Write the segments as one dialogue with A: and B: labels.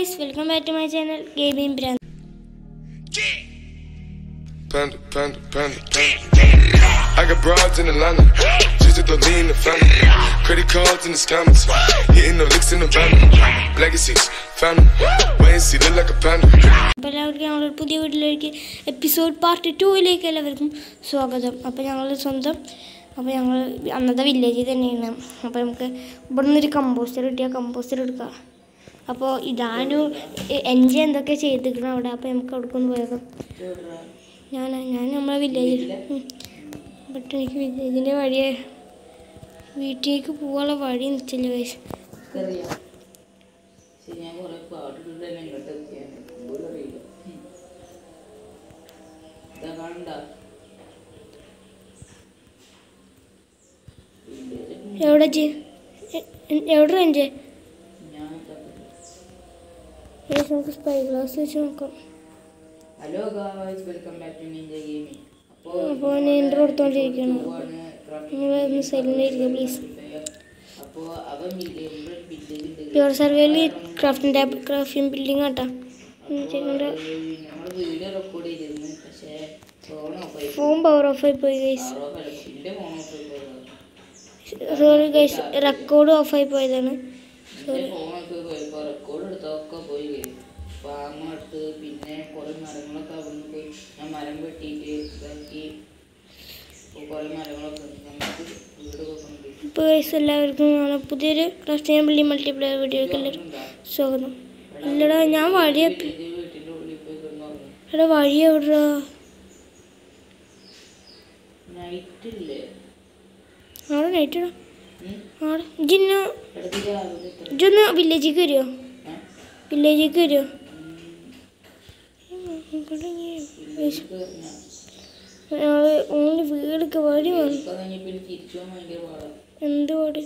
A: Guys welcome back to my channel gaming brand
B: Panda, panda, panda, panda. I got broads in Atlanta. Just to throw me in the family. Credit cards in the scammers. Hitting the licks in the van. Legacies, family. Wait and see, look like a panda.
A: അപ്പോൾ എല്ലാവർക്കും ഞങ്ങളുടെ പുതിയ വീട്ടിലേക്ക് episode part ടൂയിലേക്ക് എല്ലാവർക്കും സ്വാഗതം അപ്പോൾ ഞങ്ങൾ സ്വന്തം അപ്പോൾ ഞങ്ങൾ അന്നത്തെ വില്ലേജിൽ തന്നെയാണ് അപ്പോൾ നമുക്ക് ഇവിടെ നിന്നൊരു കമ്പോസ്റ്റർ കിട്ടിയ കമ്പോസ്റ്റർ എടുക്കാം അപ്പോൾ ഇതാനു എൻജി എന്തൊക്കെ ചെയ്തിരിക്കണം അവിടെ അപ്പോൾ നമുക്ക് അവിടെ കൊണ്ട് പോയേക്കാം ഞാൻ ഞാൻ നമ്മളെ വില്ലേജിൽ ബട്ട് എനിക്ക് വില്ലേജിൻ്റെ വഴിയെ വീട്ടിലേക്ക് പോകാനുള്ള വഴി നിൽച്ചില്ല വയസ്സ്
C: അറിയാം പക്ഷെ ഞാൻ കുറെ പാട്ടിട്ടുണ്ട് തന്നെ ഇങ്ങോട്ട് എത്തിയാണ് പോലും അറിയില്ല ഉം. ഇതാ കാണണ്ട
A: എവിടെ ജി എവിടെ എൻജെ
C: ഞാൻ
A: നമുക്ക് സ്പൈ ഗ്ലാസ് വെച്ച് നോക്കാം
C: hello guys welcome back to ninja gaming അപ്പോൾ
A: അപ്പോൾ ഞാൻ ഇൻ്റർ കൊടുത്തോണ്ടിരിക്കുകയാണ് നിങ്ങൾ ഒന്ന് സൈലൻ്റ് ആയിരിക്കുക പ്ലീസ്
C: അപ്പോൾ അവൻ വില്ലേജ്
A: യുവർ സർവേയിൽ ക്രാഫ്റ്റിംഗ് ടാബ് ക്രാഫ്റ്റിംഗ് ബിൽഡിംഗ് ആട്ടാ ചെയ്യേണ്ട
C: നമ്മൾ വീഡിയോ റെക്കോർഡ് ചെയ്തിരുന്നു പക്ഷേ phone off
A: phone power off ആയി പോയി ഗൈസ്
C: എൻ്റെ ഫോൺ ഓഫ് ആയി പോയതാണ്
A: സോറി ഗൈസ് റെക്കോർഡ് ഓഫ് ആയി പോയതാണ്
C: എൻ്റെ ഫോണൊക്കെ പോയപ്പോൾ റെക്കോർഡ് എടുത്തൊക്കെ പോയി കഴിഞ്ഞു ഫാമ എടുത്ത് പിന്നെ കുറേ മരങ്ങളൊക്കെ അവിടെ പോയി ഞാൻ മരം വെട്ടിയിട്ട് ഇതാക്കി ഇപ്പോൾ കുറേ മരങ്ങളൊക്കെ ഉണ്ട് നമുക്ക് വീടൊക്കെ കൊണ്ട്
A: ഇപ്പോൾ ഗൈസ് എല്ലാവർക്കും ഞങ്ങളുടെ പുതിയൊരു ക്രാഫ്റ്റിംഗ് ബിൽഡിംഗ് മൾട്ടിപ്ലെയർ വീഡിയോയ്ക്ക് എല്ലാവരും സ്വാഗതം ഇല്ലടാ ഞാൻ വഴി
C: ഇത് വീട്ടിൻ്റെ ഉള്ളിൽ പോയി കിടന്നു
A: എടാ വഴി എവിടെടാ
C: നൈറ്റ് ഇല്ലേ
A: ആടെ നൈറ്റടാ
C: ഉം?
A: ആടെ ഇജിന്ന്
C: ഇടയ്ക്ക് രാവിലെ എത്ര
A: ഇജൊന്ന് വില്ലേജിലേക്ക് വരുമോ
C: ഏ?
A: വില്ലേജിലേക്ക് വരുമോ
C: വീട്ടിലേക്ക് ഞാൻ
A: ഞങ്ങൾ ഓൺലി വീടൊക്കെ വഴി വേണം
C: ഇപ്പം കഴിഞ്ഞപ്പോൾ എനിക്ക് തിരിച്ചു പോകാൻ ഭയങ്കര പാടാണ്
A: എന്ത് പാട്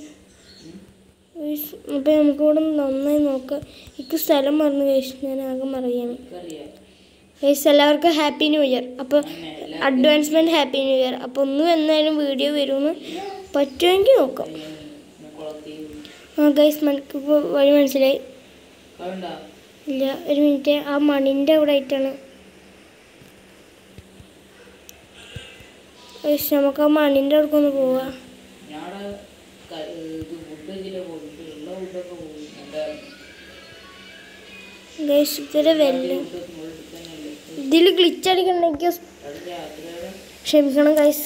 A: അപ്പം നമുക്ക് ഇവിടെ നന്നായി നോക്കാം എനിക്ക് സ്ഥലം മറന്നു കഴിച്ചു ഞാൻ ആകെ മറിയാണ്
C: എനിക്കറിയാം
A: ഗൈസ് എല്ലാവർക്കും ഹാപ്പി ന്യൂ ഇയർ അപ്പോൾ അഡ്വാൻസ്മെൻറ്റ് ഹാപ്പി ന്യൂ ഇയർ അപ്പോൾ ഒന്നും എന്തായാലും വീഡിയോ വരുമെന്ന് പറ്റുമെങ്കിൽ നോക്കാം
C: കുളത്തിൽ
A: ആ ഗൈസ് നമുക്ക് ഇപ്പോൾ വഴി മനസ്സിലായി
C: കണ്ടാ
A: ഇല്ല ഒരു മിനിറ്റ് ആ മണിൻ്റെ അവിടെ ആയിട്ടാണ് ഗൈസ് നമുക്ക് ആ മണിൻ്റെ അവിടെ ഒന്ന് പോവാം
C: ഞാടെ ക- ഇത് ഫുഡ് ഇതിലെ പോയിട്ട് ഉള്ള ഫുഡൊക്കെ പോകും എൻ്റെ
A: ഗൈസ് ഇത്തിരി വെല്ലം
C: ഫുഡ് നമ്മൾ എടുക്കാനല്ലേ
A: ഇതിൽ ഗ്ലിച്ച് അടിക്കണമെങ്കിൽ
C: അത് രാത്രിയുടെ
A: ക്ഷമിക്കണം ഗൈസ്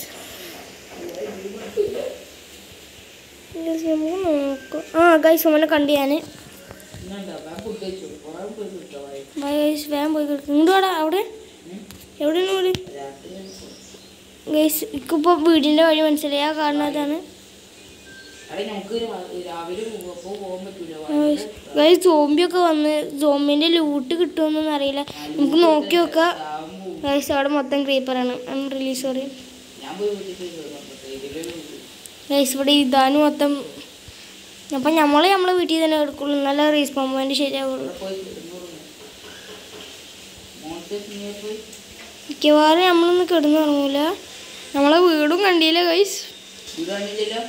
A: ഗൈസ് നമുക്ക് നോക്കാം ആ ഗൈസ് അവനെ കണ്ടു ഞാൻ
C: ഇന്നുണ്ടാ ഞാൻ ഫുഡ് വെച്ചു കുറേ പോയി കിട്ടോ
A: ഗൈസ് വേഗം പോയി കിടക്കും ഇങ്ങോട്ട് വാടാ അവിടെ എവിടെയാണ് വീട്
C: രാത്രി
A: ഗൈസ് എനിക്കിപ്പോൾ വീടിൻ്റെ വഴി മനസ്സിലായി ആ കാണുന്നതാണ്
C: അവിടെ നമുക്ക് രാ- രാവിലെ പോകുമ്പോൾ പോകാൻ പറ്റൂല
A: ഗൈസ് സോംബിയൊക്കെ വന്ന് സോംബിൻ്റെ ലൂട്ട് കിട്ടുമെന്നൊന്നും അറിയില്ല നമുക്ക് നോക്കി നോക്കാം
C: ആകുമ്പോൾ
A: ഗൈസ് അവിടെ മൊത്തം ക്രീപ്പറാണ് റിലീസ് സോറി
C: ഞാൻ പോയി വീട്ടിൽ പോയി കേൾക്കാം ഇതിലെ
A: ഗൈസ് ഇവിടെ ഇതാനും മൊത്തം അപ്പം നമ്മൾ നമ്മളെ വീട്ടിൽ തന്നെ എടുക്കുള്ളൂ നല്ല റീസ്പോൺ പോയിന്റ് ശരിയാവുള്ളൂ
C: അവിടെ പോയി കിടന്നു മോൺസ്റ്റർ നീ പോയി
A: മിക്കവാറും നമ്മളൊന്നും കിടന്നുറങ്ങൂല നമ്മളെ വീടും കണ്ടില്ല ഗൈസ്
C: വീട് കണ്ടില്ലല്ലോ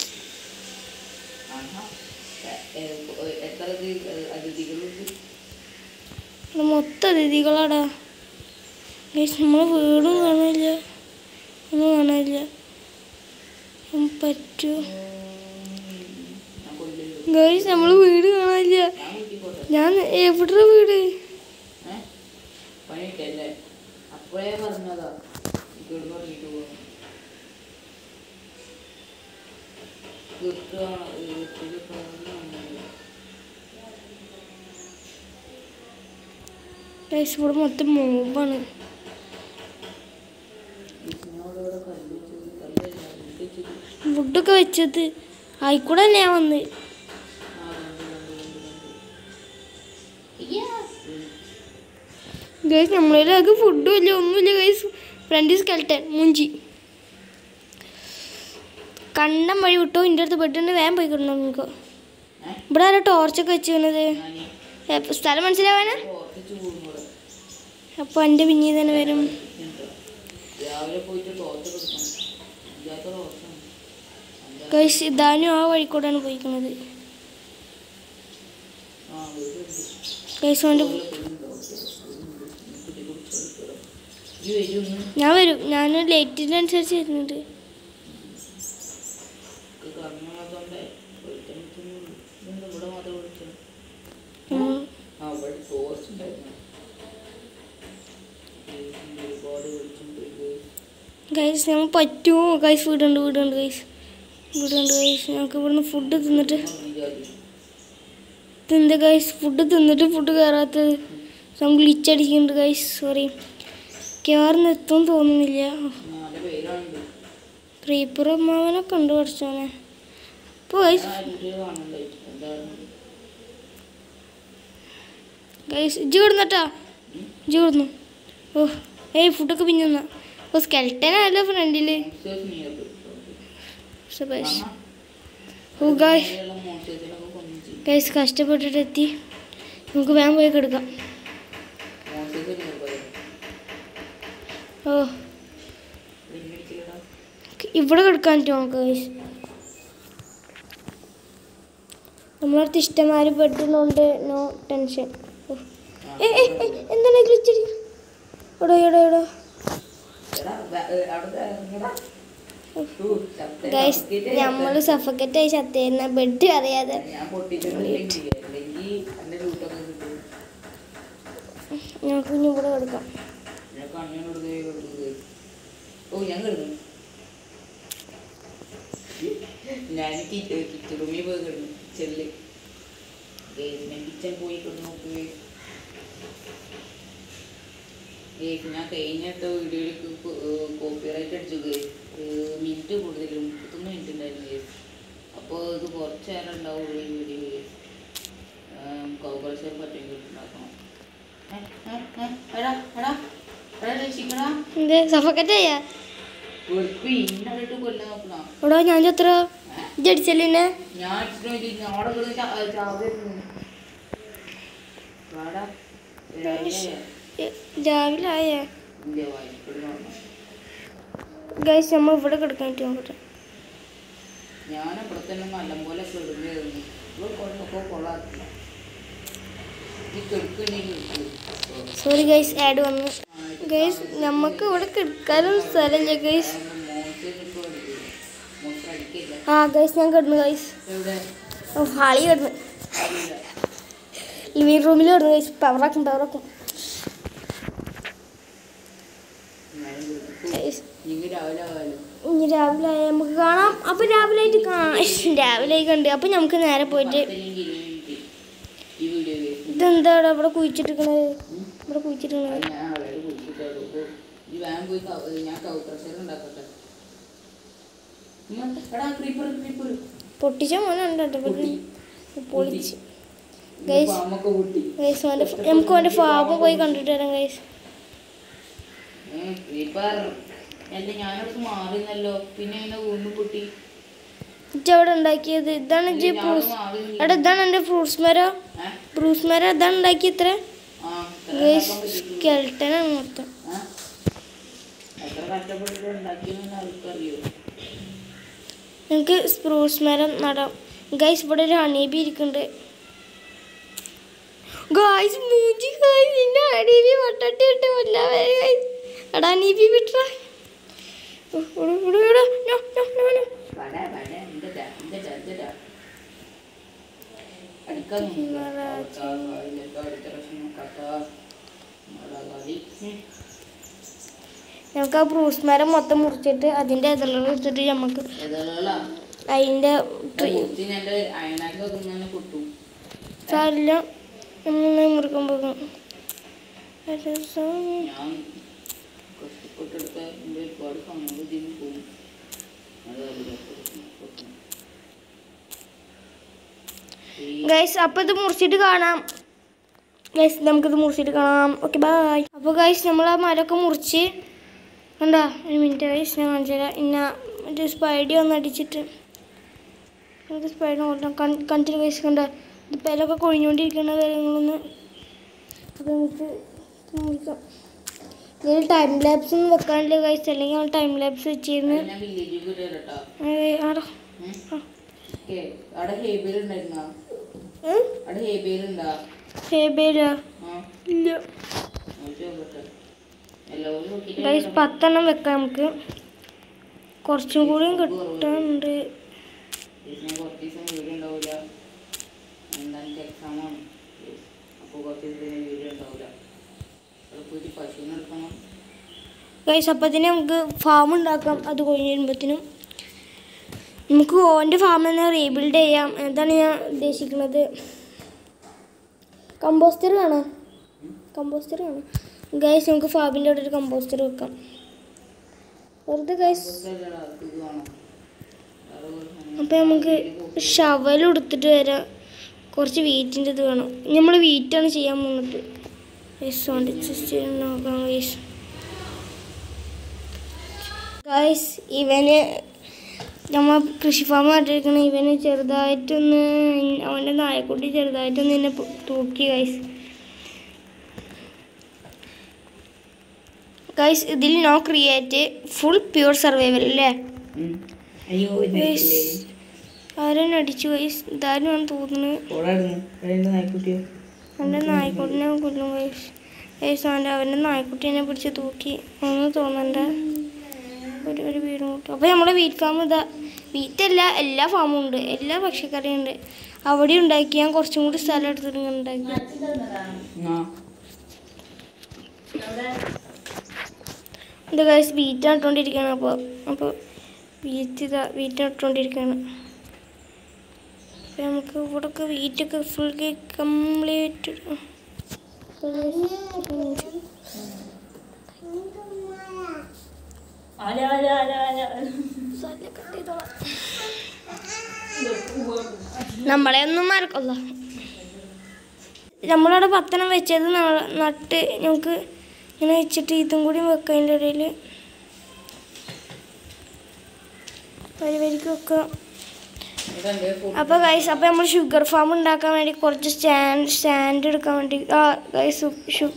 C: ആഹാ എ- എ- എത്ര ഇത് അതിഥികളുണ്ട്
A: ഇവിടെ മൊത്തം അതിഥികളാടാ ഗൈസ് നമ്മളെ വീടും കാണില്ല ഒന്നും കാണില്ല ഉം, പറ്റുമോ
C: ഞാൻ കൊല്ലല്ലോ
A: ഗൈസ് നമ്മളെ വീട് കാണില്ല
C: ഞാൻ വീട്ടിൽ പോട്ടെ
A: ഞാൻ എവിടെ വീട്
C: ഏ പണിയിട്ടല്ലേ അപ്പോഴേ പറഞ്ഞതാ ഇവിടുന്ന് തുടങ്ങിയിട്ട് പോകണം വീട്ടിലാണ് വീട്ടിൽ
A: ഗൈസ് ഇവിടെ മൊത്തം മൂവാണ്
C: ഇതിനോടോടെ കല്ല് വെച്ചത് കല്ലല്ല വെച്ചത്
A: ഫുഡൊക്കെ വെച്ചത് ആയിക്കൂടെ തന്നെ ഞാൻ വന്ന്
C: ആ കണ്ടു കണ്ടു കണ്ടു കണ്ടു
A: ഗൈസ് നമ്മളതിലൊക്കെ ഫുഡും ഇല്ല ഒന്നുമില്ല ഗൈസ് ഫ്രണ്ട് സ്കെൽട്ടൻ മുഞ്ചി കണ്ണം വഴി വിട്ടോ എൻ്റെ അടുത്ത് പെട്ടിട്ട് വേഗം പോയി കിടന്നു നമുക്ക്
C: ഏ
A: ഇവിടെ ആരോ ടോർച്ചൊക്കെ വെച്ചിരുന്നത്
C: ഞാൻ
A: സ്ഥലം മനസ്സിലാവാനാ
C: ഓർപ്പിച്ച് പോകുമ്പോൾ
A: അപ്പോൾ എൻ്റെ പിന്നീ തന്നെ വരും
C: രാവിലെ പോയിട്ട് ടോർച്ച് കൊടുക്കണം ഇല്ലാത്ത ടോർച്ചാണ്
A: ഗൈസ് ഇതാനും ആ വഴി കൂടെയാണ് പോയിക്കുന്നത്
C: ആ വീടുണ്ട്
A: ഗൈസ് അവൻ്റെ
C: ഈ വരുന്നു
A: ഞാൻ വരും ഞാൻ ലേറ്റിനനുസരിച്ച് വരുന്നുണ്ട്
C: കണ്ണുള്ളതുകൊണ്ട് ഇവിടെ മാത്രം വിളിച്ചു
A: ഉം.
C: ആ ഇവിടെ ടോർച്ച് ഉണ്ടായിരുന്നു ഒരുപാട് വിളിച്ചിട്ടുണ്ട്
A: ഗൈസ് ഞങ്ങൾ പറ്റുമോ ഗൈസ് വീടുണ്ട് വീടുണ്ട് ഗൈസ് വീടുണ്ട് ഗൈസ് ഞങ്ങൾക്ക് ഇവിടുന്ന് ഫുഡ് തിന്നിട്ട് തിന്ത ഗൈസ് ഫുഡ് തിന്നിട്ട് ഫുഡ് കയറാത്തത് നമുക്ക് ലിച്ചടിക്കുന്നുണ്ട് ഗൈസ് സോറി കയറുന്ന എത്തും തോന്നുന്നില്ല
C: നാല് പേരുണ്ട്
A: ക്രീപ്പർ അമ്മാവനെ കണ്ടു പഠിച്ചോനെ അപ്പോൾ ഗൈസ്
C: കാണണ്ടേ എന്താണ്
A: ഗൈസ് ഇജ്ജ് കിടന്നട്ടാ ഇജ്ജ് കിടന്നു ഓ ഏയ് ഫുഡൊക്കെ പിന്നെ തന്നാ ഓ സ്കെൽട്ടനല്ല ഫ്രണ്ടിൽ
C: മോൺസ്റ്റേഴ്സ് നിയർ
A: സുബേഷ് ഓ ഗൈസ്
C: മോൺസ്റ്റേഴ്സിനൊക്കെ കൊന്നിച്ച്
A: ഗൈസ് കഷ്ടപ്പെട്ടിട്ട് എത്തി നമുക്ക് വേഗം പോയി കിടക്കാം
C: മോൺസ്റ്റേഴ്സ് നിയർ ബൈ
A: ഓ
C: പിന്നടിച്ചില്ലടാ
A: ഇവിടെ കിടക്കാൻ പറ്റുമോ നമുക്ക് ഗൈസ് നമ്മളടുത്ത് ഇഷ്ടമാര് ബെഡിനുണ്ട് നോ ടെൻഷൻ ഓ. ഏ ഏ ഏ, എന്താണ് ഗ്ലിച്ചടി എടോ എടോ എടോ
C: എടാ വ- ഏ, അവിടെ ഇറങ്ങടാ ഊ, ചത്തേ,
A: ഗൈസ്
C: ചത്തിട്ടേ
A: നമ്മൾ സഫക്കറ്റ് ആയി ചത്തേരുന്ന ബെഡ് അറിയാതെ
C: ഞാൻ പൊട്ടിച്ചിട്ടുണ്ടെങ്കിൽ അല്ലെങ്കിൽ എൻ്റെ ലൂട്ടൊക്കെ കിട്ടും
A: ഞങ്ങൾക്ക് ഇനി ഇവിടെ കിടക്കാം
C: ഞാൻ കണ്ണിനോട് കൊടുക്കുന്നത് ഓ ഞാൻ കിടന്നു ഞാൻ കിച്ചൺ റൂമിൽ പോയി കിടന്നു കിച്ചണില് ഞാൻ കിച്ചൺ പോയി കിടന്നു നോക്കുകയെ ഏയ് ഞാൻ കഴിഞ്ഞിട്ട വീഡിയോയിലേക്ക് കോപ്പിറൈറ്റ് അടിച്ചു മിനിറ്റ് കൂടുതൽ മുപ്പത്തൊന്ന് മിനിറ്റ് ഉണ്ടായിരുന്നു അപ്പോൾ ഇത് കുറച്ച് നേരം ഉണ്ടാവുള്ളൂ ഈ വീഡിയോയിൽ കൗകൾച്ചർ പറ്റുമെങ്കിൽ ഉണ്ടാക്കണം ഏ, ഏ, ഏ, എടാ എടാ എടാ രക്ഷിക്കടാ
A: എന്ത് സഫക്കറ്റ് ആയാ
C: വെറുപ്പ് ഇന്നടിട്ട് കൊല്ലാൻ നോക്കണ
A: എടോ ഞാൻ ചത്ര ജടിച്ചല്ലേ
C: ഞാൻ ഇച്ചിരി അവിടെ കിടന്ന് ചാ- ചാവരുന്നു വാടാ രാവിലെ
A: രാവിലെ ആയേ
C: ഇല്ല വായിക്കിടുന്ന
A: ഗൈസ് നമ്മൾ ഇവിടെ കിടക്കാൻ പറ്റുമോ നോക്കട്ടെ
C: ഞാൻ ഇവിടെ തന്നെ നല്ലപോലെ കിടന്നിരുന്നു ഇവിടെ കൊള്ളൊക്കെ കൊള്ളാറില്ല ഈ കിടക്കുന്നുണ്ടെങ്കിൽ
A: സോറി ഗൈസ് ആഡ് വന്നു ഗൈസ് നമുക്ക് ഇവിടെ കിടക്കാനും സ്ഥലമില്ല ഗൈസ്
C: മോശം അടിക്കില്ല
A: ആ ഗൈസ് ഞാൻ കിടന്നു ഗൈസ്
C: എവിടെ
A: ഹാളി കിടന്നു
C: അറിയില്ല
A: ലിവിങ് റൂമിൽ കിടന്നു ഗൈസ് പവറാക്കും പവറാക്കും ഗൈസ്
C: നിങ്ങൾ രാവിലെ ആവാലോ
A: ഇനി രാവിലെ ആയാൽ നമുക്ക് കാണാം അപ്പൊ രാവിലെ ആയിട്ട് കാണാം രാവിലെ ആയി കണ്ട് അപ്പൊ നമുക്ക് നേരെ പോയിട്ട്
C: പത്തല്ലെങ്കിൽ ഇരുപത് മിനിറ്റ് ഈ വീഡിയോ കേൾക്കും
A: ഇതെന്താ ഇവിടെ ഇവിടെ കുഴിച്ചിട്ടിരിക്കണത് ഇവിടെ കുഴിച്ചിട്ടിരിക്കണത്
C: ഞാൻ അവളോട് കുടിച്ചിട്ടുള്ളൂ അപ്പോൾ ഈ വാൻ പോയി കവ- ഞാൻ കൗ പ്രഷർ ഉണ്ടാക്കട്ടെ ഉമ്മ, എടാ ക്രീപ്പർ ക്രീപ്പർ
A: പൊട്ടിച്ച മോനുണ്ട് കേട്ടോ
C: പൊട്ടി.
A: പൊളിച്ച് ഗൈസ്
C: പാമ്പൊക്കെ പൊട്ടി
A: ഗൈസ് അവൻ്റെ നമുക്ക് അവൻ്റെ ഫാബ് പോയി കണ്ടിട്ട് വരാം ഗൈസ്
C: ക്രീപ്പർ അല്ല ഞാനടുത്ത് മാറിന്നല്ലോ പിന്നെ എന്നെ വീണ്ടും പൊട്ടി
A: ഇജ്ജ് അവിടെ ഉണ്ടാക്കിയത് ഇതാണ് ഇജ്ജ്
C: ഞാൻ
A: ഫ്രൂട്ട്സ്
C: മാറി നിന്ന്
A: എടാ ഇതാണ് എൻ്റെ ഫ്രൂട്ട്സ് മരം
C: ഏ?
A: ഫ്രൂട്ട്സ് മരം ഇതാണ് ഉണ്ടാക്കി ഇത്ര
C: ആ, എത്ര
A: ഗൈസ്
C: ഉണ്ടാക്കാൻ പറ്റിയിട്ടുണ്ട്?
A: സ്കെൽട്ടനാണ് മൊത്തം
C: ആ? എത്ര കഷ്ടപ്പെട്ടിട്ട് ഉണ്ടാക്കിയെന്ന് ആൾക്കറിയോ
A: നിങ്ങൾക്ക് ഫ്രൂട്ട്സ് മരം നടാം ഗൈസ് ഇവിടെ ഒരു ഹണീബി ഇരിക്കുന്നുണ്ട് ഗായ്സ് മൂഞ്ചി ഗായ്സ് നിന്നെ ഹണീബി വട്ടട്ടി ഇട്ട് കൊല്ലാ ഗൈസ് എടാ ഹണീബി വിട്രാ
C: വട വട എന്തടാ എന്തടാ എന്തടാ അടിക്കാൻ അടുത്ത പ്രശ്നം കഥ കളി
A: നമുക്ക് ആ ഫ്രൂട്ട്സ് മരം മൊത്തം മുറിച്ചിട്ട് അതിൻ്റെ ഇതളുകൾ എടുത്തിട്ട് നമുക്ക്
C: ഏതാ
A: അതിൻ്റെ
C: കുത്തിന് എൻ്റെ അയണാക്കൊക്കെ ഇങ്ങനെ പൊട്ടും
A: സാരില്ല നമ്മൾ മുറുക്കാൻ പോകും
C: ഞാൻ കഷ്ടപ്പെട്ടെടുത്ത എൻ്റെ ഒരുപാട് സമയം ഇതിന് പോകും
A: ഗൈസ് അപ്പോൾ ഇത് മുറിച്ചിട്ട് കാണാം ഗൈസ് നമുക്കിത് മുറിച്ചിട്ട് കാണാം ഓക്കെ ബായ് അപ്പോൾ ഗൈസ് നമ്മൾ ആ മരമൊക്കെ മുറിച്ച് കണ്ടാ ഒരു മിനിറ്റ് ഗൈസ് ഞാൻ കാണിച്ചു തരാം ഇന്ന മറ്റേ സ്പൈഡി ഒന്ന് അടിച്ചിട്ട് നമുക്ക് സ്പൈഡർ നോക്കാം കണ്ടിട്ട് ഗൈസ് കണ്ട ഇത് പേരൊക്കെ കൊഴിഞ്ഞുകൊണ്ടിരിക്കുന്ന കാര്യങ്ങളൊന്ന് അപ്പോൾ നമുക്ക് ഇത് മുറിക്കാം ഇതിൽ ടൈം ലാബ്സ് ഒന്നും വെക്കാനില്ല ഗൈസ് അല്ലെങ്കിൽ നമ്മൾ ടൈം ലാബ്സ് വെച്ചിരുന്നു
C: ഞാൻ വില്ലേജിൽ കൂടി കേട്ടോ
A: ആടാ
C: അവിടെ ഹേബിയർ ഉണ്ടായിരുന്ന
A: ഉം?
C: അവിടെ ഹേബിയർ ഉണ്ടാ
A: ഹേബേലാ
C: ആ
A: ഇല്ല
C: നോക്കി നോക്കട്ടെ എല്ലാവരും നോക്കിയിട്ട്
A: ഗൈസ് പത്തെണ്ണം വെക്കാം നമുക്ക് കുറച്ചും കൂടിയും കിട്ടാനുണ്ട്
C: ഞാൻ കുറച്ച് ദിവസം വീഡിയോ ഉണ്ടാവില്ല എന്താ എനിക്ക് എക്സാമാണ് അപ്പോൾ കുറച്ച് ദിവസത്തിന് വീഡിയോ ഉണ്ടാവില്ല അവിടെ പോയിട്ട് പശുവിനെ എടുക്കണം
A: ഗൈസ് അപ്പത്തിന് നമുക്ക് ഫാം ഉണ്ടാക്കാം അത് കഴിഞ്ഞ് വരുമ്പോഴത്തേനും നമുക്ക് ഓൻ്റെ ഫാം തന്നെ റീബിൽഡ് ചെയ്യാം എന്താണ് ഞാൻ ഉദ്ദേശിക്കുന്നത് കമ്പോസ്റ്റർ വേണോ കമ്പോസ്റ്റർ വേണം ഗൈസ് നമുക്ക് ഫാമിൻ്റെ അവിടെ ഒരു കമ്പോസ്റ്റർ വെക്കാം വെറുതെ ഗൈസ്
C: കുറച്ചല്ലടാ ഇത് വേണം വേറെ ഒരു സാധനം.
A: അപ്പം നമുക്ക് ഷവൽ എടുത്തിട്ട് വരാം കുറച്ച് വീറ്റിൻ്റെ ഇത് വേണം നമ്മൾ വീറ്റാണ് ചെയ്യാൻ പോകുന്നത് ഗൈസ് സോണ്ട് ജസ്റ്റ് നോക്കാം ഗൈസ് ഗൈസ് ഇവന് നമ്മൾ കൃഷി ഫാം നട്ടിരിക്കണ ഇവന് ചെറുതായിട്ടൊന്ന് അവൻ്റെ നായക്കുട്ടി ചെറുതായിട്ടൊന്ന് എന്നെ പൊ- തൂക്കി ഗൈസ് ഗൈസ് ഇതിൽ no create full pure survival അല്ലേ
C: ഉം. അയ്യോ
A: ഗൈസ് ആരും അടിച്ചു ഗൈസ് ഇതാരും തോന്നുന്നു
C: ഓടായിരുന്നു രണ്ട് നായ്ക്കുട്ടിയോ
A: അവൻ്റെ നായ്ക്കുട്ടിനെ കൊല്ലും ഗൈസ് ഗൈസ് അവൻ്റെ അവൻ്റെ നായ്ക്കുട്ടീനെ പിടിച്ച് തൂക്കി ഒന്നും തോന്നണ്ട ഒരു ഒരു വീടും കൂട്ടും അപ്പോൾ നമ്മുടെ വീറ്റ് ഫാം ഇതാ വീറ്റല്ല എല്ലാ ഫാമും ഉണ്ട് എല്ലാ പക്ഷിക്കറിയും ഉണ്ട് അവിടെ ഉണ്ടാക്കി ഞാൻ കുറച്ചും കൂടി സ്ഥലം എടുത്തിട്ട് ഇങ്ങനെ ഉണ്ടാക്കി
C: ആ
A: ഇത് ഗൈസ് വീറ്റ് നട്ടുകൊണ്ടിരിക്കുകയാണ് അപ്പോൾ അപ്പോൾ വീറ്റ് ഇതാ വീറ്റ് നട്ടുകൊണ്ടിരിക്കുകയാണ് അപ്പോൾ നമുക്ക് ഇവിടെയൊക്കെ വീറ്റൊക്കെ ഫുൾ കംപ്ലീറ്റ് നമ്മളെ ഒന്നും മറക്കല്ല നമ്മളവിടെ പത്തനം വെച്ചത് ന- നട്ട് നമുക്ക് ഇങ്ങനെ വെച്ചിട്ട് ഇതും കൂടി വെക്കാം അതിൻ്റെ ഇടയിൽ വരി വരിക്ക് വെക്കാം
C: ഇതെന്റെ ഫുഡ്
A: അപ്പോൾ ഗൈസ് അപ്പോൾ നമ്മൾ ഷുഗർ ഫാം ഉണ്ടാക്കാൻ വേണ്ടി കുറച്ച് സ്റ്റാൻഡ് സ്റ്റാൻഡ് എടുക്കാൻ വേണ്ടി ആ ഗൈസ് ഷു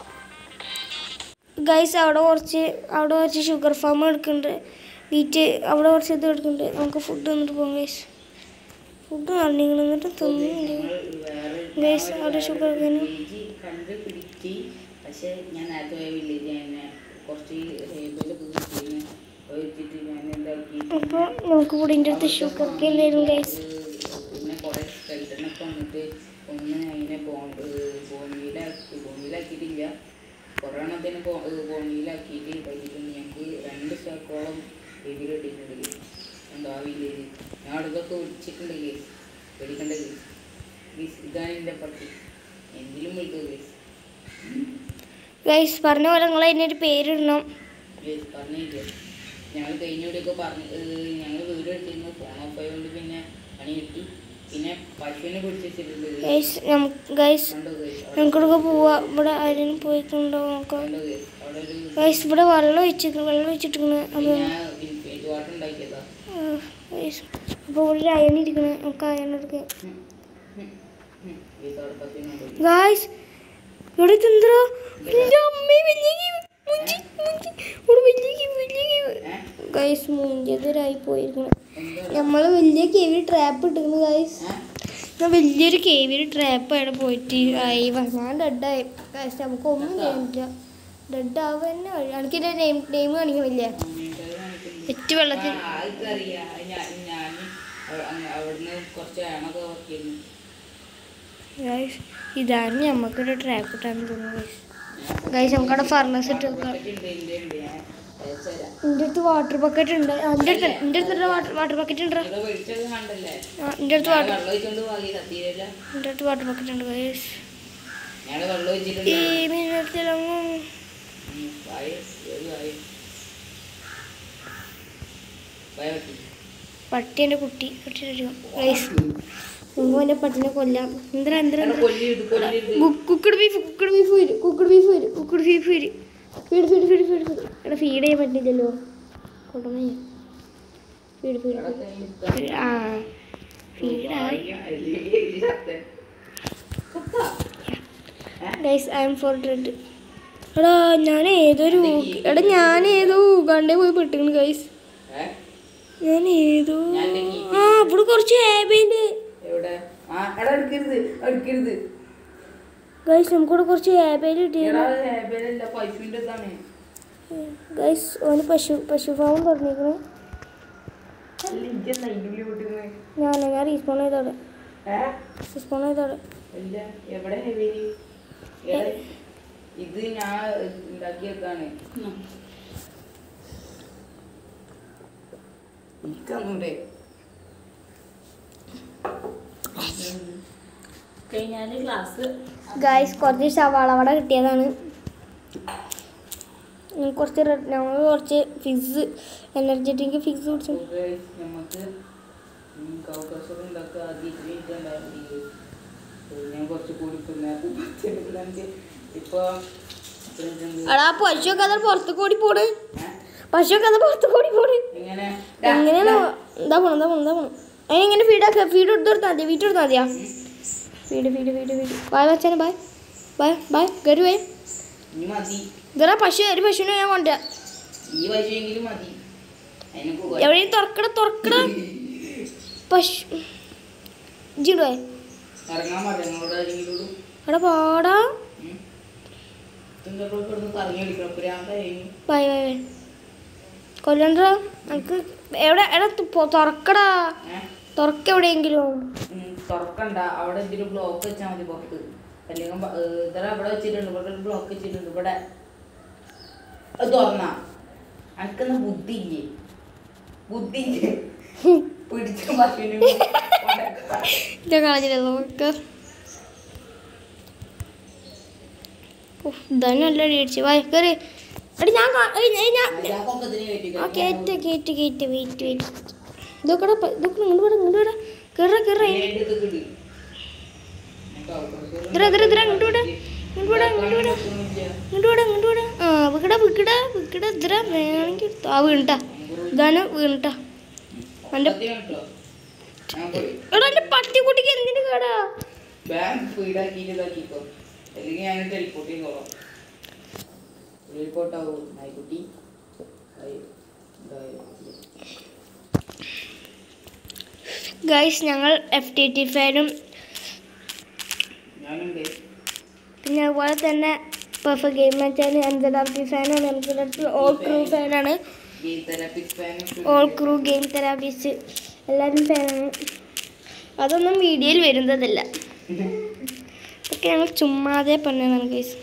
A: ഗൈസ് അവിടെ കുറച്ച് അവിടെ കുറച്ച് ഷുഗർ ഫാം എടുക്കുന്നുണ്ട് വീറ്റ് അവിടെ കുറച്ച് ഇത് എടുക്കുന്നുണ്ട് നമുക്ക് ഫുഡ് തന്നിട്ട് പോകാം ഗൈസ് ഫുഡ് നല്ലിങ്ങൾ എന്നിട്ട് തിന്നില്ല
C: വേറെ
A: ഗൈസ് അവിടെ ഷുഗർ കേനും
C: വില്ലേജ് കണ്ടുപിടിച്ച് പക്ഷെ ഞാൻ നേരത്തെ പോയ വില്ലേജ് തന്നെ കുറച്ച് ഹേബിളൊക്കെ കിട്ടിയിരുന്നു അത് വെച്ചിട്ട് ഞാൻ എന്താക്കി
A: അപ്പോൾ നമുക്ക് ഇവിടെ ഇതിൻ്റെ അടുത്ത് ഷുഗർ കെയിൻ തരും ഗൈസ്
C: പിന്നെ കുറേ സ്കെൽട്ടനൊക്കെ വന്നിട്ട് ഒന്ന് അതിനെ ഭൂമിയിലാക്കി ഭൂമിയിലാക്കിയിട്ടില്ല കുറേ എണ്ണത്തിന് ഭൂമിയിലാക്കിയിട്ട് കഴിഞ്ഞിട്ടുണ്ട് ഞങ്ങൾക്ക് രണ്ട് സ്റ്റോക്കോളം ഹെവി കിട്ടിയിട്ടുണ്ട് എന്താ ആ വില്ലേജ് ഞാൻ അടുത്തൊക്കെ വിളിച്ചിട്ടുണ്ട് കേസ് പേടിക്കണ്ട കേസ് ഗീസ് ഇതാണ് എൻ്റെ പട്ടി എന്തിലും വിളിക്കുക കേസ്
A: ഗൈസ് പറഞ്ഞ പോലെ നിങ്ങൾ അതിനൊരു പേരിടണം
C: ഗേസ് പറഞ്ഞില്ല ഞങ്ങൾ കഴിഞ്ഞ കൂടിയൊക്കെ പറഞ്ഞ് ഞങ്ങൾ വീട് എടുത്തിരുന്നു ഫോൺ ഓഫ് ആയതുകൊണ്ട് പിന്നെ പണി കിട്ടി പിന്നെ പശുവിനെ പിടിച്ച് വെച്ചിട്ടുണ്ട്
A: ഗൈസ് നമുക്ക് ഗൈസ്
C: കണ്ടോ ഗേസ്
A: നമുക്കിവിടെ പോവാ ഇവിടെ ആരെങ്കിലും പോയിട്ടുണ്ടോ നോക്കാം
C: കണ്ടോ ഗേസ് അവിടെ ഒരു
A: ഗൈസ് ഇവിടെ വെള്ളം ഒഴിച്ചിട്ട് വെള്ളം ഒഴിച്ചിട്ടിങ്ങനെ അപ്പം
C: ഞാൻ പേജ് വാട്ടർ ഉണ്ടാക്കിയതാ
A: ഗൈസ് അപ്പോൾ ഇവിടെ ഒരു അയൺ ഇരിക്കണേ നമുക്ക് അയൺ എടുക്കാം
C: ഗേസ് അവിടെ പശുവിനെ
A: ഗൈസ് ഇവിടെ ഇതെന്തോ എൻ്റെ അമ്മേ വലിയ കീവ്. മുഞ്ചി മുഞ്ചി ഇവിടെ വലിയ കീവ്, വലിയ കീവ്.
C: ഏഹ്
A: ഗൈസ് മുഞ്ചെതിരായി പോയിരിക്കണം
C: എന്താ
A: നമ്മൾ വലിയ കേവിൽ ട്രാപ്പ് ഇട്ടിരുന്നു ഗൈസ്
C: ഏഹ്
A: ഞാൻ വലിയൊരു കേവിൽ ട്രാപ്പ് അവിടെ പോയിട്ട് ആയി വ- ഞാൻ ഡെഡായി ഗൈസ് നമുക്ക് ഒന്നും ചെയ്യാൻ പറ്റില്ല ഡെഡ് ആവുക തന്നെ വഴി എനിക്കിൻ്റെ നെയിം നെയിം കാണിക്കണില്ലേ എറ്റ് വെള്ളത്തിൽ
C: ആൾക്കറിയാം ഞാൻ ഞാൻ അവിടുന്ന് കുറച്ച് അണൊക്കെ വർക്ക് ചെയ്യുന്നു
A: ഗൈസ് ഇതാണ് നമുക്കൊരു ട്രാപ്പ് ഇട്ടാന്ന് തോന്നുന്നു ഗൈസ് ഗൈസ് നമുക്കവിടെ ഫർണസ് ഇട്ട് വെക്കാം
C: ഉണ്ട് ഉണ്ട് ഉണ്ട് ഞാൻ അയച്ചുതരാം
A: എൻ്റെ അടുത്ത് വാട്ടർ ബക്കറ്റ് ഉണ്ട് ആ, എൻ്റെ അടുത്ത് എൻ്റെ അടുത്ത് വാട്ടർ വാട്ടർ ബക്കറ്റ് ഉണ്ട്
C: ഇവിടെ വിളിച്ചത് കണ്ടല്ലേ
A: ആ എൻ്റെ അടുത്ത്
C: ഞാൻ
A: വാട്ടർ
C: വെള്ളം ഒഴിച്ചോണ്ട് പോയി സത്യയില്ല
A: എൻ്റെ അടുത്ത് വാട്ടർ ബക്കറ്റ് ഉണ്ട് ഗൈസ്
C: ഞാൻ വെള്ളം
A: ഈ
C: ഒഴിച്ചിട്ടുണ്ട്
A: മിനിറ്റിലൊന്നും
C: ഉം, വായ ഏത് വായ വായ പറ്റി
A: പട്ടി എൻ്റെ കുട്ടി പട്ടി ഗൈസ് നമുക്ക് എൻ്റെ പട്ടിനെ കൊല്ലാം എന്തിനാ എന്തിനാ
C: എടാ, കൊല്ലരുത് കൊല്ലരുത്
A: കുക്കഡ് ബീഫ് കുക്കഡ് ബീഫ് വരും കുക്കഡ് ബീഫ് വരും കുക്കഡ് ബീഫ് വരും feed feed feed feed feed എടാ ഫീഡ് ചെയ്യാൻ പറ്റില്ലല്ലോ കൊണ്ടുവന്ന ഫീഡ് ഫീഡ്
C: അതൊക്കെ എനിക്ക്
A: ആ ഫീഡായി guys I'm for dead എടാ ഞാൻ ഏതൊരു എടാ ഞാൻ ഏതോ ഉഗാണ്ടേ പോയി പെട്ടിക്കണ് ഗൈസ്
C: ഏ?
A: ഞാൻ ഏതോ
C: ഞാൻ ഇല്ലെങ്കിൽ
A: ആ ഇവിടെ കുറച്ച് ഹാബിയുണ്ട്
C: എവിടെ ആ എടാ എടുക്കരുത് എടുക്കരുത്
A: ഗൈസ് നമുക്കിവിടെ കുറച്ച് ഏബേൽ കിട്ടിയിരുന്നു
C: ഹാബിലല്ല പൈപ്പിന്റെ ഇതാണ്
A: ഗൈസ് ഓന് പശു പശു ഫാം തുറന്നിരിക്കണം
C: അല്ല ഇജ്ജെന്നാ ഇതിന്റെ ഉള്ളിൽ വിട്ടിരുന്നേ
A: ഞാൻ ഞാൻ റീസ്പോൺ ചെയ്തോടെ
C: ഏ
A: റീസ്പോൺ ചെയ്തോടെ
C: ഇല്ല എവിടെ ഹെവേലി എവിടെ? ഇത് ഞാൻ ഉണ്ടാക്കിയതാണ് എനിക്കന്നൂടെ
D: കഴിഞ്ഞാല് ക്ലാസ്
A: ഗൈസ് കുറച്ച് സവാള വട കിട്ടിയതാണ് ഉം, കുറച്ച് റെ- ഞങ്ങൾ കുറച്ച് ഫിസ് എനർജി ഡ്രിങ്ക് ഫിസ് കുടിച്ചു
C: നമുക്ക് കൗക്കസർ ഉണ്ടാക്കുക ആദ്യം ഇത്തിരി മിനിറ്റ് ഉണ്ടായിരുന്നു ഞാൻ കുറച്ച് കൂടി നേരത്തെ പത്ത് മിനിറ്റ് ഇപ്പൊ ഇപ്പൊ
A: എടാ പശുവൊക്കെ അത് പുറത്ത് കൂടി പോണ്
C: ഏ?
A: പശുവൊക്കെ അത് പുറത്ത് കൂടി പോണ്
C: എങ്ങനെ
A: എങ്ങനെയാണ് എന്താ പോണം എന്താ പോണം എന്താ പോണം അതിനെങ്ങനെ ഫീഡാക്കുക ഫീഡ് എടുത്ത് കൊടുത്താൽ മതിയാ വീട്ടിൽ കൊടുത്താൽ മതിയാ feed feed feed feed bye വച്ചാനെ ബായ് ബായ് ബായ് ഗരു പോയി
C: ഇനി മതി
A: ഇതാ പശു ഒരു പശുവിനെ ഞാൻ കൊണ്ടുവരാം
C: ഈ വശമെങ്കിലും മതി അതിനൊക്കെ പോയി.
A: എവിടെയും തുറക്കട തുറക്കട പശു ജിടോ
C: ഇറങ്ങാൻ പറയാം ഞങ്ങളോട് ആരെങ്കിലും
A: എടാ പാടാ
C: ഇതൊക്കെ ഇവിടുന്ന് കറങ്ങി അടിക്കണം പ്രാന്തായി
A: ബായ് ബായ് ബായ് കൊല്ലണ്ട എനിക്ക് എവിടെ എടാ തു- പൊ- തുറക്കടാ
C: ഏഹ്
A: തുറക്ക എവിടെയെങ്കിലും
C: ഉം, തുറക്കണ്ട അവിടെ എന്തെങ്കിലും ബ്ലോക്ക് വെച്ചാൽ മതി പുറത്ത് അല്ലെങ്കിൽ ബ- ഏർ ഇതര അവിടെ വെച്ചിട്ടുണ്ട് ഇവിടെ ഒരു ബ്ലോക്ക് വെച്ചിട്ടുണ്ട് ഇവിടെ അത് തുറന്ന അനക്കെന്ന ബുദ്ധി ഇല്ലേ ബുദ്ധി ഇല്ലേ പിടിച്ച പശുവിനെ കൊണ്ടുവെക്കാം.
A: ഇത് കളഞ്ഞില്ല നമുക്ക് ഇതാണ് നല്ല അടിച്ചു വായ കയറി എടി ഞാൻ കാ- ഏയ് ഞാൻ- ഞാൻ
C: അതാക്കൊക്കെ ഇതിന് കയറ്റി
A: ആ കേറ്റ് കേറ്റ് കേറ്റ് വെയിറ്റ് വെയിറ്റ് ഇതൊക്കെ ഇതൊക്കെ ഇങ്ങോട്ട് വിടാം ഇങ്ങോട്ട് വിടാം കയറ കയറ
C: ഇതിന്റെ ഇതൊക്കെ ഇട്. നമുക്ക് അവകാശം
A: ഇത്ര ഇത്ര ഇത്ര ഇങ്ങോട്ട് വിടാം ഇങ്ങോട്ട് വിടാം ഇങ്ങോട്ട് വിടാം
C: ഒന്നുമില്ല.
A: ഇങ്ങോട്ട് വിടാം ഇങ്ങോട്ട് വിടാം ആ വിക്കട വിക്കട വിക്കട ഇത്ര വേണമെങ്കിൽ എടുത്തോ. ആ വീണിട്ടാ ഇതാണ് വീണിട്ടാ എൻ്റെ
C: സത്യം കേട്ടോ. ഞാൻ പോയി
A: എടാ എൻ്റെ പട്ടിക്കുട്ടിക്ക് എന്തിനു കേടാ
C: ബാങ്ക് ഫീഡാക്കിയിട്ട് ഇതാക്കിക്കോ അല്ലെങ്കിൽ ഞാൻ ടെലിപ്പോർട്ട് ചെയ്തോളാം ടെലിപ്പോർട്ട് ആവും നായ്ക്കുട്ടി ആയി. ഇതായി.
A: ഗൈസ് ഞങ്ങൾ എഫ് ടി ടി ഫാനും
C: ഞാനുണ്ട്
A: പിന്നെ അതുപോലെ തന്നെ പെർഫെക്റ്റ് ഗെയിം വെച്ചാൽ അഞ്ചൽ ആർ പി ഫാനാണ് നമുക്ക് ഓൾ ക്രൂ ഫാനാണ്
C: ഈ തെറാപ്പിക് ഫാനും
A: ഓൾ ക്രൂ ഗെയിം തെറാപ്പിസ്റ്റ് എല്ലാവരും ഫാനാണ് അതൊന്നും വീഡിയോയിൽ വരുന്നതല്ല ഇതൊക്കെ ഞങ്ങൾ ചുമ്മാതെ പറഞ്ഞതാണ് ഗൈസ്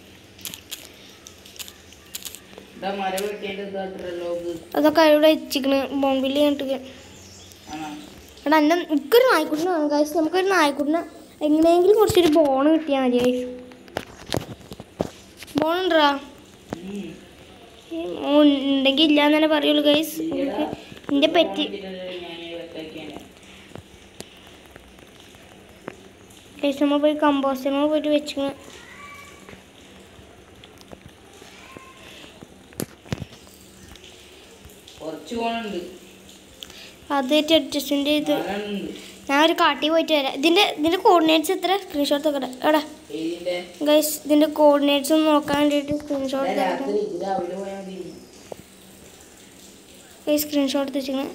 C: ഇതാ മരം വെട്ടിയിട്ട് ഇതാട്ടല്ലോ
A: അതൊക്കെ അവിടെ വെച്ചിക്കണ് ബോംബില് കണ്ടിട്ട്
C: ആണോ
A: എടാ എൻ്റെ എനിക്കൊരു നായ്ക്കുട്ടിനെ വേണം ഗൈസ് നമുക്കൊരു നായ്ക്കുട്ടിനെ എങ്ങനെയെങ്കിലും കുറച്ചൊരു ബോൺ കിട്ടിയാൽ മതി ഗൈസ് ബോൺ ഉണ്ടോ
C: ഉം.
A: ഉണ്ടെങ്കിൽ ഇല്ല എന്നല്ലേ പറയുള്ളൂ ഗൈസ് എനിക്ക് എൻ്റെ പെറ്റ്
C: ഞാൻ വെട്ടാക്കിയാണ്
A: ഗൈസ് നമ്മൾ പോയി കമ്പോസ്റ്റിന് പോയിട്ട് വെച്ചിക്കണ്
C: കുറച്ച് പോണുണ്ട്
A: അതായിട്ട് അഡ്ജസ്റ്റ്മെന്റ് ചെയ്ത്
C: നാലെണ്ണുണ്ട്
A: ഞാൻ ഒരു കാട്ടി പോയിട്ട് വരാം ഇതിന്റെ ഇതിന്റെ കോർഡിനേറ്റ്സ് എത്ര സ്ക്രീൻഷോട്ട് ഒക്കെ എടാ
C: ഇതിന്റെ
A: ഗൈസ് ഇതിന്റെ കോർഡിനേറ്റ്സ് ഒന്ന് നോക്കാൻ വേണ്ടിയിട്ട് സ്ക്രീൻഷോട്ട്
C: ഞാൻ രാത്രി ഇത് രാവിലെ പോയാൽ മതി
A: ഗൈസ് സ്ക്രീൻഷോട്ട് വെച്ചിങ്ങനെ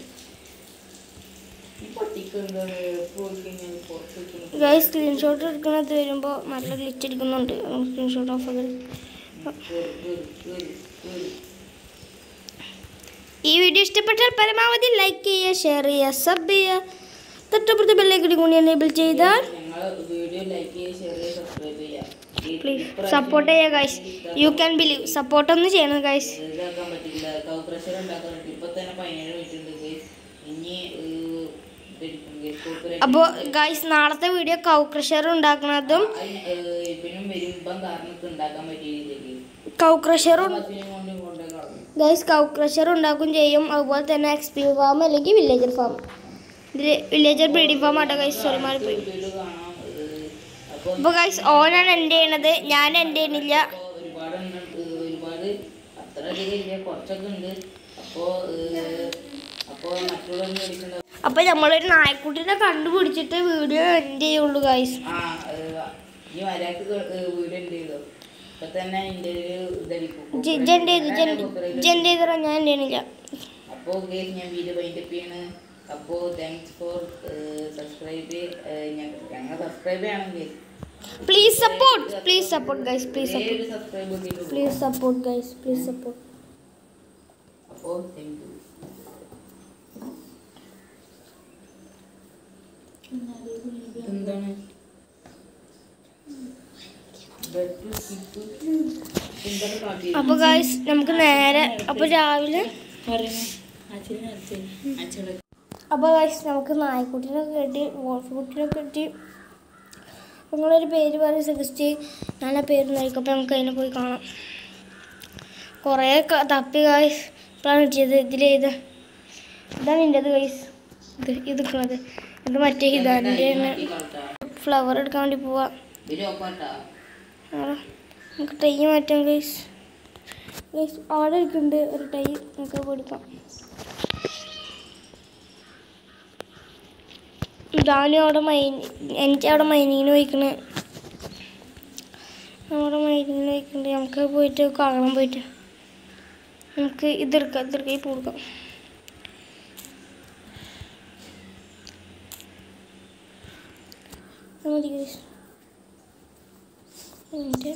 C: ഈ പട്ടിക്ക് എന്താണ് പോയി കഴിഞ്ഞാൽ പുറത്ത് വെക്കണം.
A: ഗൈസ് സ്ക്രീൻഷോട്ട് എടുക്കണത് വരുമ്പോൾ നല്ല ഗ്ലിച്ച് അടിക്കുന്നുണ്ട് സ്ക്രീൻഷോട്ട് ഓഫ് ആക്കി
C: കേറ്, കേറ്, കേറ്, കേറ്.
A: ഈ വീഡിയോ ഇഷ്ടപ്പെട്ടാൽ പരമാവധി ലൈക്ക് ചെയ്യുക ഷെയർ ചെയ്യുക സബ് ചെയ്യുക തൊട്ടപ്പുറത്തെ ബെല്ലൈക്കടി കൂടി എനേബിൾ ചെയ്താൽ
C: ഞങ്ങൾ വീഡിയോ ലൈക്ക് ചെയ്യുക ഷെയർ ചെയ്യുക സബ്സ്ക്രൈബ് ചെയ്യുക ഈ-
A: പ്ലീസ്
C: ഇപ്രാവശ്യം
A: സപ്പോർട്ട് ചെയ്യുക guys you can believe support ഒന്ന് ചെയ്യണം ഗൈസ്
C: ഇതാക്കാൻ പറ്റില്ല കൗ പ്രഷർ ഉണ്ടാക്കാൻ പറ്റില്ല ഇപ്പൊ തന്നെ പതിനേഴ് മിനിറ്റ് ഉണ്ട് guys. ഇനി ഏഹ്, ഇതെടുക്കും guys. കോപ്പറേറ്റ്
A: അപ്പോൾ ഗൈസ് നാളത്തെ വീഡിയോ കൗ ക്രഷർ ഉണ്ടാക്കുന്നതും
C: അതിന്, ഏഹ്, ഇവനും വരുമ്പം കാരണത്ത് ഉണ്ടാക്കാൻ പറ്റിയില്ലെങ്കിൽ
A: കൗ ക്രഷറും
C: പത്തിനെ കൊണ്ട് കൊണ്ടേ കളഞ്ഞു
A: ഗൈസ് കൗ ക്രഷർ ഉണ്ടാക്കും ചെയ്യും അതുപോലെ തന്നെ എക്സ്പി ഫാം അല്ലെങ്കിൽ വില്ലേജർ ഫാം ഇതിൽ villager breeding farm auto guys sorry മാറിപ്പോയി
C: വീഡിയോയിൽ കാണാം ഏഹ്, അപ്പൊ
A: അപ്പോൾ ഗൈസ് ഓനാണ് എൻ്റെ ചെയ്യണത് ഞാൻ എൻ്റെ ചെയ്യണില്ല
C: ഇപ്പൊ ഒരുപാട് എണ്ണം, ഏഹ്, ഒരുപാട് അത്ര അധികം ഇല്ല കുറച്ചൊക്കെ ഉണ്ട് അപ്പോ ഏഹ്, അപ്പോ മറ്റുള്ളവർ മേടിച്ചിട്ടുണ്ടാവും
A: അപ്പോൾ നമ്മളൊരു നായക്കുട്ടിനെ കണ്ടുപിടിച്ചിട്ട് വീഡിയോ എൻഡ് ചെയ്യുള്ളൂ ഗൈസ്
C: ആ ഏഹ്, ഈ മര്യാദക്ക് വീഡിയോ എന്ത് ചെയ്തോ ഇപ്പൊ തന്നെ എൻ്റെ ഒരു ഇതായിരിക്കും
A: ജെൻ്റെ ജെൻ്റെ ചെയ്തറ ഞാൻ എൻ്റെ ചെയ്യണില്ല
C: അപ്പോൾ ഗേസ് ഞാൻ വീഡിയോ വൈൻഡപ്പ് ചെയ്യാണ് അപ്പോൾ താങ്ക്സ് ഫോർ സബ്സ്ക്രൈബ് ഞങ്ങൾ സബ്സ്ക്രൈബ് ചെയ്യണം guys
A: please support please support guys please support
C: ഒരു സബ്സ്ക്രൈബ് കിട്ടും
A: please support guys please support
C: അപ്പോൾ താങ്ക് യു എന്താണ് ബെഡ് സ്കിപ്പ് എന്താണ് കാട്ടി
A: അപ്പോൾ ഗൈസ് നമുക്ക് നേരെ അപ്പോൾ രാവിലെ
D: പറഞ്ഞു അച്ഛനെ അച്ഛൻ അച്ഛനെ
A: അപ്പോൾ ഗൈസ് നമുക്ക് നായ്ക്കുട്ടിനെ കെട്ടി വോൾഫ് കുട്ടിനെ കെട്ടി നിങ്ങളൊരു പേര് പറയും സജസ്റ്റ് ഞാൻ ആ പേര് നോക്കും അപ്പോൾ നമുക്ക് അതിനെ പോയി കാണാം കുറേ ക- തപ്പി ഗൈസ് ഇപ്പോഴാണ് കിട്ടിയത് ഇതിലേത് ഇതാണ് എൻ്റെത് ഗൈസ് ഇത് ഇത് നിൽക്കുന്നത് ഇത് മറ്റേ ഹിതാൻ്റെ ഫ്ലവർ എടുക്കാൻ വേണ്ടി പോവാ
C: ബിരോപ്പാട്ടാ
A: ആടാ നമുക്ക് ടൈ മാറ്റാം ഗൈസ് ഗൈസ് അവിടെ ഇരിക്കുന്നുണ്ട് ഒരു ടൈ നമുക്ക് കൊടുക്കാം ഇതാനും അവിടെ മൈൻ എനിക്ക് അവിടെ മൈനിങ്ങിന് പോയിക്കണ് അവിടെ മൈനിങ്ങിന് പോയിക്കുന്നുണ്ട് നമുക്ക് പോയിട്ട് കാണാൻ പോയിട്ട് നമുക്ക് ഇതെടുക്കാം ഇതെടുക്കാം ഈ പൂ കൊടുക്കാം അത് മതി ഗൈസ് എന്നിട്ട്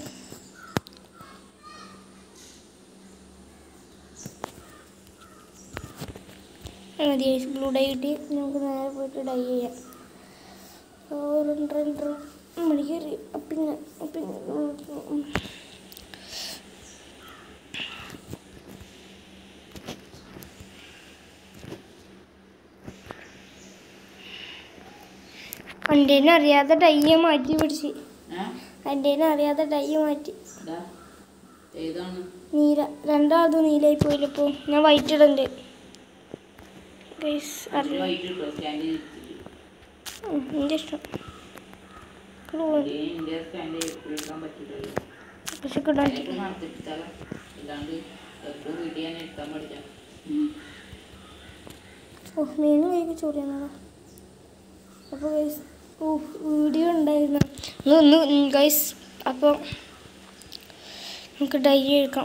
A: മതി ബ്ലൂ ഡൈ കിട്ടി നമുക്ക് നേരെ പോയിട്ട് ഡൈ ചെയ്യാം ഓ, രണ്ട് രണ്ട് മണിക്കേറി പിന്നെ പിന്നെ ഉം. അൻ്റെനെ അറിയാതെ ഡൈ മാറ്റി പിടിച്ച്
C: ഏ
A: അൻ്റെനെ അറിയാതെ ഡൈ മാറ്റി
C: ഇതാ ഏതാണ്
A: നീല രണ്ടാമതും നീലായി പോയില്ലപ്പോൾ ഞാൻ വൈറ്റ് ഇടണ്ട് ഗൈസ് അറിയാം
C: വൈറ്റ് ഇട്ടോ സ്റ്റാൻഡിൽ
A: എൻ്റെ ഇഷ്ടം
C: എൻ്റെ സ്റ്റാൻഡിൽ എടുക്കാൻ പറ്റില്ലല്ലോ
A: പക്ഷെ കിട്ടാൻ
C: എനിക്ക് നടത്തിപ്പിച്ചാലോ ഇല്ലാണ്ട് എപ്പോഴും വീട്ടിൽ ഞാൻ എടുക്കാൻ പഠിക്കാം
A: ഓ മീനും കഴിക്ക് ചോറിയാണോ അപ്പോൾ ഗൈസ് ഓ വീഡിയോ ഉണ്ടായിരുന്നു ഒന്ന് ഒന്ന് ഗൈസ് അപ്പോൾ നമുക്ക് ഡൈരി എടുക്കാം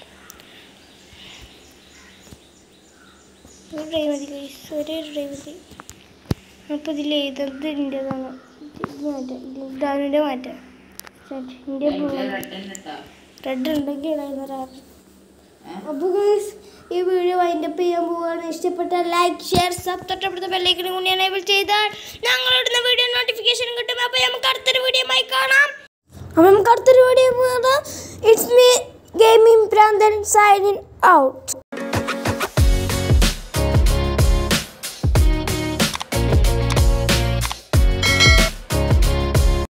A: ഒരു ഡൈ മതി ഗൈസ് ഒരേ ഒരു ഡൈ മതി അപ്പോൾ ഇതിൽ ഏതത് എൻ്റെതാണ് ഇത് മാറ്റാം ഇതാണിൻ്റെ മാറ്റാം എൻ്റെ
C: എൻ്റെ റെഡ് തന്നെ ഇട്ടാ
A: റെഡ് ഉണ്ടെങ്കിൽ ഇടായിരുന്നു റാപ്പ്
C: ഏ?
A: അപ്പോൾ ഗൈസ് ഈ വീഡിയോ വൈൻഡപ്പ് ചെയ്യാൻ പോവുകയാണ് ഇഷ്ടപ്പെട്ട ലൈക്ക് ഷെയർ സബ് തൊട്ടടുത്ത ബെല്ലൈക്കനും കൂടി എനേബിൾ ചെയ്താൽ ഞങ്ങളിടുന്ന വീഡിയോ നോട്ടിഫിക്കേഷൻ കിട്ടും അപ്പോൾ നമുക്ക് അടുത്തൊരു വീഡിയോയുമായി കാണാം അപ്പോൾ നമുക്ക് അടുത്തൊരു വീഡിയോ ഇറ്റ്സ് മീ ഗെയിമിംഗ് പ്രാന്തൻ സൈനിങ് ഔട്ട്